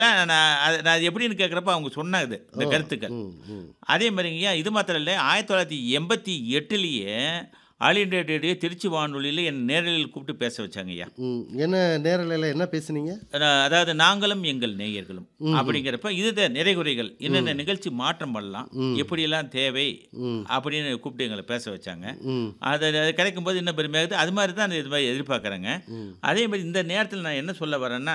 நான் அது நான் எப்படின்னு கேட்குறப்ப அவங்க சொன்னாங்க இந்த கருத்துக்கள் ம் ம் அதே மாதிரிங்கய்யா இது மாத்திரம் இல்லை ஆயிரத்தி தொள்ளாயிரத்தி எண்பத்தி எட்டுலேயே ஆல் இண்டியா ரேடியோ திருச்சி வானொலியில் என் நேரலில் கூப்பிட்டு பேச வச்சாங்க ஐயா ம் என்ன நேரலையில் என்ன பேசுனீங்க அதான் அதாவது நாங்களும் எங்கள் நேயர்களும் அப்படிங்கிறப்ப இதுதான் நிறைகுறைகள் என்னென்ன நிகழ்ச்சி மாற்றம் பண்ணலாம் எப்படியெல்லாம் தேவை ம் அப்படின்னு கூப்பிட்டு எங்களை பேச வச்சாங்க ம் அது அது கிடைக்கும் போது இன்னும் பெருமையாகுது அது மாதிரி தான் இது மாதிரி எதிர்பார்க்குறேங்க ம். அதே மாதிரி இந்த நேரத்தில் நான் என்ன சொல்ல வரேன்னா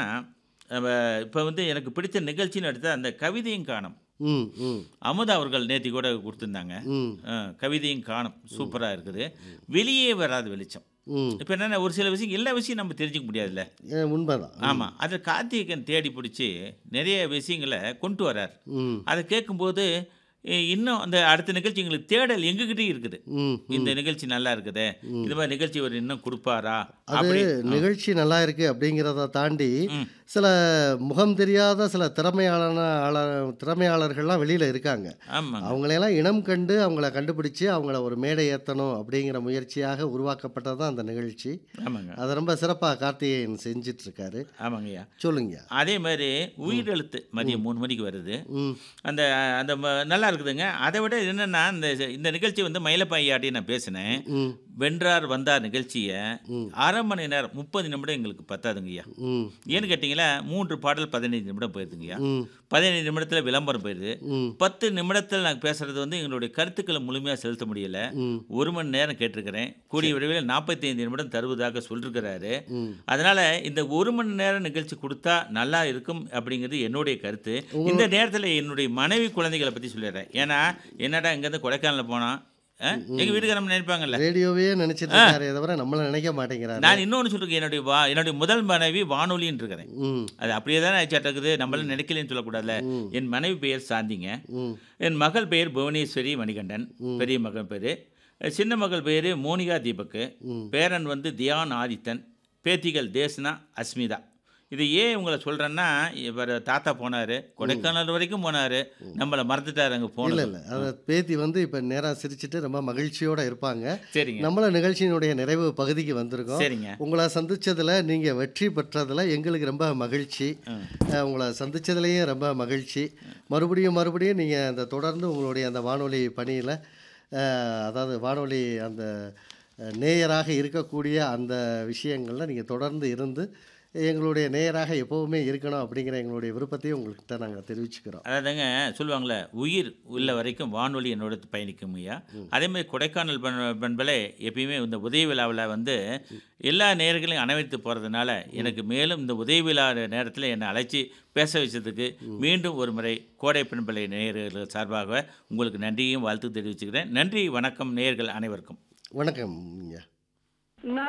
இப்போ வந்து எனக்கு பிடிச்ச நிகழ்ச்சின்னு எடுத்தால் அந்த கவிதையும் காணும் ம் ம் அமுதா அவர்கள் நேத்தி கூட கொடுத்துருந்தாங்க ம் அஹ், கவிதையும் காணும் சூப்பராக இருக்குது வெளியே வராத வெளிச்சம் ம் இப்போ என்னென்ன ஒரு சில விஷயம் எல்லா விஷயம் நம்ம தெரிஞ்சுக்க முடியாதுல்ல ஏ, உண்மைதான் ஆமாம் அதை கார்த்திகன் தேடி பிடிச்சி நிறைய விஷயங்களை கொண்டு வரார் ம் அதை கேட்கும்போது இ- இன்னும் அந்த அடுத்த நிகழ்ச்சி எங்களுக்கு தேடல் எங்ககிட்டயும் இருக்குது ம் இந்த நிகழ்ச்சி நல்லா இருக்குதே இது மாதிரி நிகழ்ச்சி ஒரு இன்னும் கொடுப்பாரா அது அப்படி நிகழ்ச்சி நல்லா இருக்கு அப்படிங்கிறத தாண்டி ம். சில முகம் தெரியாத சில திறமையாளன ஆள- திறமையாளர்கள்லாம் வெளியில் இருக்காங்க ஆமாங்க அவங்களையெல்லாம் இனம் கண்டு அவங்கள கண்டுபிடிச்சு அவங்கள ஒரு மேடை ஏற்றணும் அப்படிங்கிற முயற்சியாக உருவாக்கப்பட்டது தான் அந்த நிகழ்ச்சி ஆமாங்க அதை ரொம்ப சிறப்பாக கார்த்திகேயன் செஞ்சிட்டு இருக்காரு ஆமாங்கய்யா சொல்லுங்க அதே மாதிரி உயிரெழுத்து மதியம் மூணு மணிக்கு வருது ம் அந்த அந்த ம- நல்லா இருக்குதுங்க அதை விட என்னென்னா இந்த இந்த நிகழ்ச்சி வந்து மயிலப்பாயாட்டி நான் பேசினேன் ம் வென்றார் வந்தார் நிகழ்ச்சியை ம். அரை மணி நேரம் முப்பது நிமிடம் எங்களுக்கு பத்தாதுங்கய்யா ம் ஏன்னு கேட்டிங்களா மூன்று பாடல் பதினைந்து நிமிடம் போயிருதுங்கய்யா ம் பதினைந்து நிமிடத்தில் விளம்பரம் போயிடுது ம் பத்து நிமிடத்தில் நாங்கள் பேசுகிறது வந்து எங்களுடைய கருத்துக்களை முழுமையாக செலுத்த முடியல ம் ஒரு மணி நேரம் கேட்டிருக்கிறேன் கூடிய விரைவில் நாற்பத்தி ஐந்து நிமிடம் தருவதாக சொல்லிருக்கிறாரு ம் அதனால் இந்த ஒரு மணி நேரம் நிகழ்ச்சி கொடுத்தா நல்லா இருக்கும் அப்படிங்கிறது என்னுடைய கருத்து இந்த நேரத்தில் என்னுடைய மனைவி குழந்தைகளை பற்றி சொல்லிடுறேன் ஏன்னா என்னடா இங்கேருந்து கொடைக்கானல் போனால் எங்கள் வீட்டுக்காரங்க நினைப்பாங்கல்ல ரேடியோவே நினைச்சிட்டு இருக்காரு தவிர நம்மள நினைக்க மாட்டேங்கிறாரு நான் இன்னொன்று சொல்லிருக்கேன் என்னுடைய வா என்னுடைய முதல் மனைவி வானொலின்னு இருக்கிறேன் ம் அது அப்படியே தானே ஆச்சாட்ட இருக்குது நம்மளால நினைக்கலன்னு சொல்லக்கூடாதுல்ல ம். என் மனைவி பெயர் சாந்திங்க ம் என் மகள் பெயர் புவனேஸ்வரி மணிகண்டன் பெரிய மகன் பேர் சின்ன மகள் பேர் மோனிகா தீபக்கு ம். பேரன் வந்து தியான் ஆதித்தன் பேத்திகள் தேஸ்னா அஸ்மிதா இது ஏன் உங்களை சொல்கிறேன்னா இவர் தாத்தா போனார் கொடைக்கானல் வரைக்கும் போனார் நம்மளை மறந்துட்டார் அங்கே இல்லை போனது இல்லை அதை பேத்தி வந்து இப்போ நேராக சிரிச்சிட்டு ரொம்ப மகிழ்ச்சியோட இருப்பாங்க சரிங்க நம்மள நிகழ்ச்சியினுடைய நிறைவு பகுதிக்கு வந்திருக்கோம் சரிங்க உங்களை சந்திச்சதுல நீங்க வெற்றி பெற்றதுல எங்களுக்கு ரொம்ப மகிழ்ச்சி ம். அஹ், உங்களை சந்திச்சதுலேயும் ரொம்ப மகிழ்ச்சி மறுபடியும் மறுபடியும் நீங்க அந்த தொடர்ந்து உங்களுடைய அந்த வானொலி பணியில அஹ், அதாவது வானொலி அந்த அஹ், நேயராக இருக்கக்கூடிய அந்த விஷயங்கள்ல நீங்க தொடர்ந்து இருந்து எங்களுடைய நேயராக எப்பவுமே இருக்கணும் அப்படிங்கிற எங்களுடைய விருப்பத்தையும் உங்கள்கிட்ட நாங்கள் தெரிவிச்சுக்கிறோம் அதாவதுங்க சொல்லுவாங்களே உயிர் உள்ள வரைக்கும் வானொலி என்னோட பயணிக்கும் ஐயா அதே மாதிரி கொடைக்கானல் பண் பண்பலை எப்பயுமே இந்த உதவி விழாவில் வந்து எல்லா நேர்களையும் அணைவித்து போகிறதுனால எனக்கு மேலும் இந்த உதவி விழா நேரத்தில் என்னை அழைச்சி பேச வச்சதுக்கு மீண்டும் ஒரு முறை கோடை பண்பலை நேயர்கள் சார்பாக உங்களுக்கு நன்றியும் வாழ்த்து தெரிவிச்சுக்கிறேன் நன்றி வணக்கம் நேயர்கள் அனைவருக்கும் வணக்கம் ஐயா